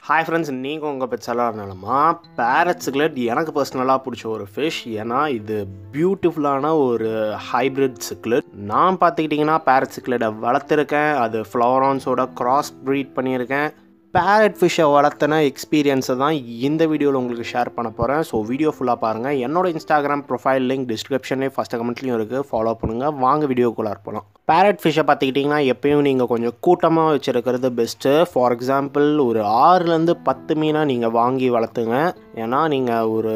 hi friends நீங்கள் உங்கள் பெட்ஸெல்லாம் இருந்தாலுமா farad cichlid எனக்கு பர்சனலாக பிடிச்ச ஒரு ஃபிஷ் ஏன்னா இது பியூட்டிஃபுல்லான ஒரு ஹைப்ரிட் சிக்லெட் நான் பார்த்துக்கிட்டிங்கன்னா பேரட் சிக்லெட்டை வளர்த்துருக்கேன் அது ஃப்ளவரான்ஸோட கிராஸ் ப்ரீட் பண்ணியிருக்கேன் பேரட் ஃபிஷ்ஷை வளர்த்தன எக்ஸ்பீரியன்ஸை தான் இந்த வீடியோவில் உங்களுக்கு ஷேர் பண்ண போகிறேன் ஸோ வீடியோ ஃபுல்லாக பாருங்கள் என்னோட இன்ஸ்டாகிராம் ப்ரொஃபைல் லிங்க் டிஸ்கிரிப்ஷன்லேயும் ஃபஸ்ட்டு கமெண்ட்லேயும் இருக்குது ஃபாலோ பண்ணுங்கள் வாங்க வீடியோக்குள்ளே போகலாம் பேரட் ஃபிஷ்ஷை பார்த்துக்கிட்டிங்கன்னா எப்பயும் நீங்கள் கொஞ்சம் கூட்டமாக வச்சுருக்கிறது பெஸ்ட்டு ஃபார் எக்ஸாம்பிள் ஒரு ஆறுலேருந்து பத்து மீனாக நீங்கள் வாங்கி வளர்த்துங்க ஏன்னா நீங்கள் ஒரு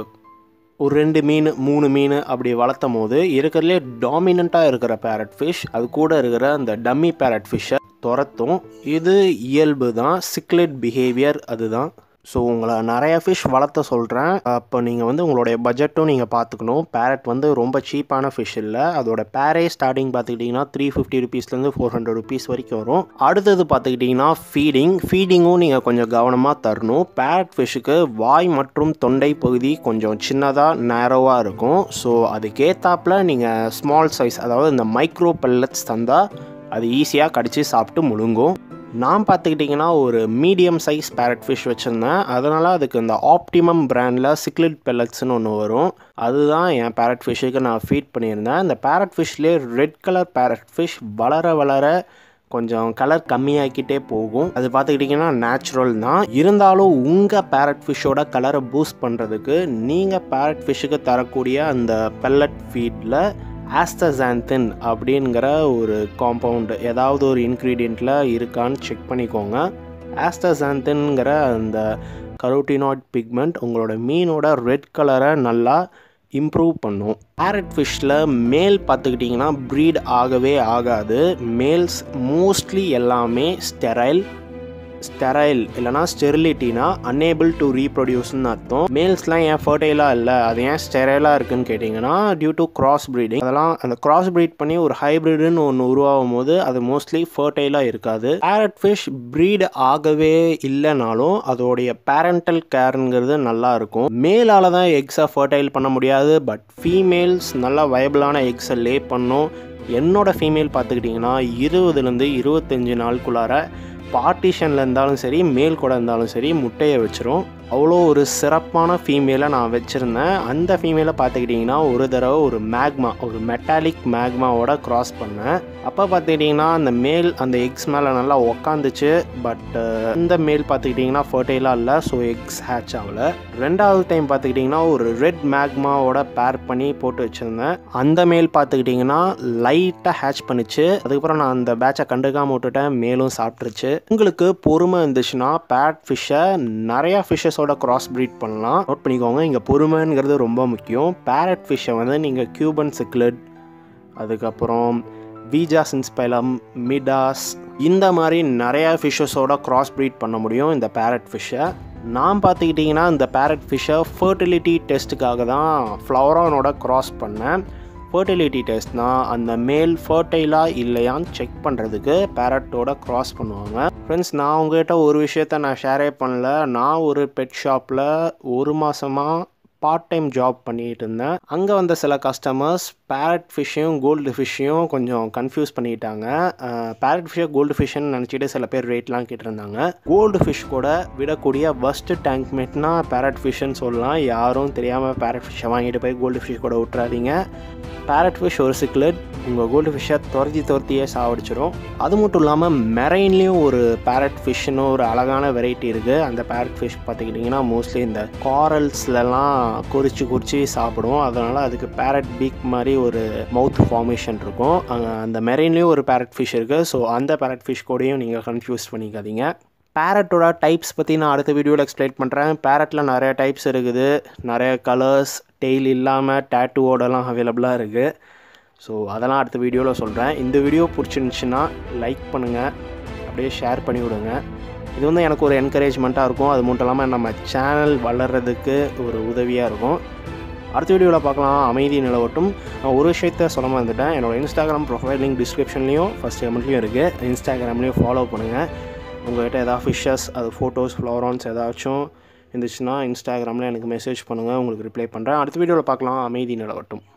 ஒரு ரெண்டு மீன் மூணு மீன் அப்படி வளர்த்தும் போது இருக்கிறதுலே டாமினண்ட்டாக இருக்கிற பேரட் ஃபிஷ் அது கூட இருக்கிற அந்த டம்மி பேரட் ஃபிஷ்ஷை துரத்தும் இது இயல்பு தான் சிக்லெட் பிஹேவியர் அதுதான் ஸோ உங்களை நிறைய ஃபிஷ் வளர்த்த சொல்கிறேன் அப்போ நீங்கள் வந்து உங்களுடைய பட்ஜெட்டும் நீங்கள் பார்த்துக்கணும் பேரட் வந்து ரொம்ப சீப்பான ஃபிஷ் இல்லை அதோட பேரே ஸ்டார்டிங் பார்த்துக்கிட்டிங்கன்னா த்ரீ ஃபிஃப்டி ருபீஸ்லேருந்து ஃபோர் ஹண்ட்ரட் ருபீஸ் வரைக்கும் வரும் அடுத்தது பார்த்துக்கிட்டிங்கன்னா ஃபீடிங் ஃபீடிங்கும் நீங்கள் கொஞ்சம் கவனமாக தரணும் பேரட் ஃபிஷ்ஷுக்கு வாய் மற்றும் தொண்டை பகுதி கொஞ்சம் சின்னதாக நேரோவாக இருக்கும் ஸோ அதுக்கேற்றாப்பில் நீங்கள் ஸ்மால் சைஸ் அதாவது இந்த மைக்ரோ பெல்லட்ஸ் தந்தால் அது ஈஸியாக கடித்து சாப்பிட்டு முழுங்கும் நான் பார்த்துக்கிட்டிங்கன்னா ஒரு மீடியம் சைஸ் பேரட் ஃபிஷ் வச்சுருந்தேன் அதனால் அதுக்கு இந்த ஆப்டிமம் பிராண்டில் சிக்லெட் பெல்லட்ஸ்னு ஒன்று வரும் அதுதான் என் பேரட் ஃபிஷ்ஷுக்கு நான் ஃபீட் பண்ணியிருந்தேன் இந்த பேரட் ஃபிஷ்லேயே ரெட் கலர் பேரட் ஃபிஷ் வளர வளர கொஞ்சம் கலர் கம்மியாக்கிட்டே போகும் அது பார்த்துக்கிட்டிங்கன்னா நேச்சுரல் தான் இருந்தாலும் உங்கள் பேரட் ஃபிஷ்ஷோட கலரை பூஸ்ட் பண்ணுறதுக்கு நீங்கள் பேரட் ஃபிஷ்ஷுக்கு தரக்கூடிய அந்த பெல்லட் ஃபீட்டில் ஆஸ்டசாந்தின் அப்படிங்கிற ஒரு காம்பவுண்டு ஏதாவது ஒரு இன்க்ரீடியண்ட்டில் இருக்கான்னு செக் பண்ணிக்கோங்க ஆஸ்டசாந்தின்ங்கிற அந்த கரோட்டினாய்ட் பிக்மெண்ட் உங்களோட மீனோட ரெட் கலரை நல்லா இம்ப்ரூவ் பண்ணும் பேரட் ஃபிஷ்ஷில் மேல் பார்த்துக்கிட்டிங்கன்னா ப்ரீட் ஆகவே ஆகாது மேல்ஸ் மோஸ்ட்லி எல்லாமே ஸ்டெரைல் ஸ்டெரைல் இல்லைனா ஸ்டெரிலிட்டினா அன்னேபிள் டு ரீப்ரொடியூஸ்னு அர்த்தம் மேல்ஸ்லாம் ஏன் ஃபர்டைலாக இல்லை அது ஏன் ஸ்டெரைலாக இருக்குன்னு கேட்டிங்கன்னா டியூ டு கிராஸ் ப்ரீடிங் அதெல்லாம் அந்த கிராஸ் ப்ரீட் பண்ணி ஒரு ஹைப்ரிட்னு ஒன்று உருவாகும் போது அது மோஸ்ட்லி ஃபர்டைலாக இருக்காது பேரட் ஃபிஷ் ப்ரீட் ஆகவே இல்லைனாலும் அதோடைய பேரண்டல் கேருங்கிறது நல்லா இருக்கும் மேலால் தான் எக்ஸை ஃபர்டைல் பண்ண முடியாது பட் ஃபீமேல்ஸ் நல்லா வயபிளான எக்ஸை லே பண்ணும் என்னோட ஃபீமேல் பார்த்துக்கிட்டிங்கன்னா இருபதுலேருந்து இருபத்தஞ்சி நாளுக்குள்ளார பார்ட்டிஷனில் இருந்தாலும் சரி மேல் கூட இருந்தாலும் சரி முட்டையை வச்சிரும் அவ்வளோ ஒரு சிறப்பான ஃபீமேலை நான் வச்சுருந்தேன் அந்த ஃபீமேலை பார்த்துக்கிட்டிங்கன்னா ஒரு தடவை ஒரு மேக்மா ஒரு மெட்டாலிக் மேக்மாவோட க்ராஸ் பண்ணேன் அப்போ பார்த்துக்கிட்டிங்கன்னா அந்த மேல் அந்த எக்ஸ் மேலே நல்லா உக்காந்துச்சு பட் இந்த மேல் பார்த்துக்கிட்டிங்கன்னா ஃபர்டைலாக இல்லை ஸோ எக்ஸ் ஹேட்ச் ஆகலை ரெண்டாவது டைம் பார்த்துக்கிட்டிங்கன்னா ஒரு ரெட் மேக்மாவோட பேர் பண்ணி போட்டு வச்சுருந்தேன் அந்த மேல் பார்த்துக்கிட்டிங்கன்னா லைட்டாக ஹேட்ச் பண்ணிச்சு அதுக்கப்புறம் நான் அந்த பேட்சை கண்டுக்காம விட்டுட்டேன் மேலும் சாப்பிட்ருச்சு உங்களுக்கு பொறுமை இருந்துச்சுன்னா பேட் ஃபிஷ்ஷை நிறையா ஃபிஷ்ஷஸோட கிராஸ் ப்ரீட் பண்ணலாம் நோட் பண்ணிக்கோங்க இங்கே பொறுமைங்கிறது ரொம்ப முக்கியம் பேரட் ஃபிஷ்ஷை வந்து நீங்கள் கியூபன் சிக்லெட் அதுக்கப்புறம் வீஜா சின்ஸ்பைலம் மிடாஸ் இந்த மாதிரி நிறையா ஃபிஷ்ஷஸோட கிராஸ் ப்ரீட் பண்ண முடியும் இந்த பேரட் ஃபிஷ்ஷை நான் பார்த்துக்கிட்டிங்கன்னா இந்த பேரட் ஃபிஷ்ஷை ஃபர்டிலிட்டி டெஸ்ட்டுக்காக தான் ஃப்ளவரானோட கிராஸ் பண்ணேன் ஃபர்டிலிட்டி டெஸ்ட்னால் அந்த மேல் ஃபர்டைலாக இல்லையான்னு செக் பண்ணுறதுக்கு பேரட்டோட க்ராஸ் பண்ணுவாங்க ஃப்ரெண்ட்ஸ் நான் உங்ககிட்ட ஒரு விஷயத்த நான் ஷேரே பண்ணல நான் ஒரு பெட் ஷாப்பில் ஒரு மாதமாக பார்ட் டைம் ஜாப் பண்ணிகிட்டு இருந்தேன் அங்கே வந்த சில கஸ்டமர்ஸ் பேரட் ஃபிஷ்ஷையும் கோல்டு ஃபிஷ்ஷையும் கொஞ்சம் கன்ஃபியூஸ் பண்ணிட்டாங்க பேரட் ஃபிஷ்ஷை கோல்டு ஃபிஷ்ஷுன்னு நினச்சிட்டு சில பேர் ரேட்லாம் கேட்டிருந்தாங்க கோல்டு ஃபிஷ் கூட விடக்கூடிய ஃபஸ்ட்டு டேங்க் மேட்னா பேரட் ஃபிஷ்ஷுன்னு சொல்லலாம் யாரும் தெரியாமல் பேரட் ஃபிஷ்ஷை வாங்கிட்டு போய் கோல்டு ஃபிஷ் கூட விட்றாதீங்க பேரட் ஃபிஷ் ஒரு சிக்லெட் உங்கள் கோல்டு ஃபிஷ்ஷை துரத்தி துரத்தியே சாவடிச்சிடும் அது மட்டும் இல்லாமல் மெரைன்லேயும் ஒரு பேரட் ஃபிஷ்னு ஒரு அழகான வெரைட்டி இருக்குது அந்த பேரட் ஃபிஷ் பார்த்துக்கிட்டிங்கன்னா மோஸ்ட்லி இந்த காரல்ஸ்லலாம் குறித்து குறித்து சாப்பிடும் அதனால் அதுக்கு பேரட் பீக் மாதிரி ஒரு மவுத் ஃபார்மேஷன் இருக்கும் அந்த மெரைன்லேயும் ஒரு பேரட் ஃபிஷ் இருக்குது ஸோ அந்த பேரட் ஃபிஷ் கூடயும் நீங்கள் கன்ஃபியூஸ் பண்ணிக்காதீங்க பேரட்டோட டைப்ஸ் பற்றி நான் அடுத்த வீடியோவில் எக்ஸ்பிளைன் பண்ணுறேன் பேரட்டில் நிறைய டைப்ஸ் இருக்குது நிறைய கலர்ஸ் டெய்ல் இல்லாமல் டேட்டுவோடலாம் அவைலபிளாக இருக்குது ஸோ அதெல்லாம் அடுத்த வீடியோவில் சொல்கிறேன் இந்த வீடியோ பிடிச்சிருந்துச்சின்னா லைக் பண்ணுங்கள் அப்படியே ஷேர் பண்ணி விடுங்க இது வந்து எனக்கு ஒரு என்கரேஜ்மெண்ட்டாக இருக்கும் அது மட்டும் இல்லாமல் நம்ம சேனல் வளர்கிறதுக்கு ஒரு உதவியாக இருக்கும் அடுத்த வீடியோவில் பார்க்கலாம் அமைதி நிலவட்டும் நான் ஒரு விஷயத்த சொல்ல வந்துட்டேன் என்னோடய இன்ஸ்டாகிராம் ப்ரொஃபைல் லிங்க் டிஸ்கிரிப்ஷன்லேயும் ஃபஸ்ட் கமெண்ட்லேயும் இருக்குது இன்ஸ்டாகிராம்லேயும் ஃபாலோ பண்ணுங்கள் உங்கள்கிட்ட எதாவது ஃபிஷ்ஷஸ் அது ஃபோட்டோஸ் ஃப்ளவரான்ஸ் ஏதாச்சும் இருந்துச்சுன்னா இன்ஸ்டாகிராமில் எனக்கு மெசேஜ் பண்ணுங்கள் உங்களுக்கு ரிப்ளை பண்ணுறேன் அடுத்த வீடியோவில் பார்க்கலாம் அமைதி நிலவட்டும்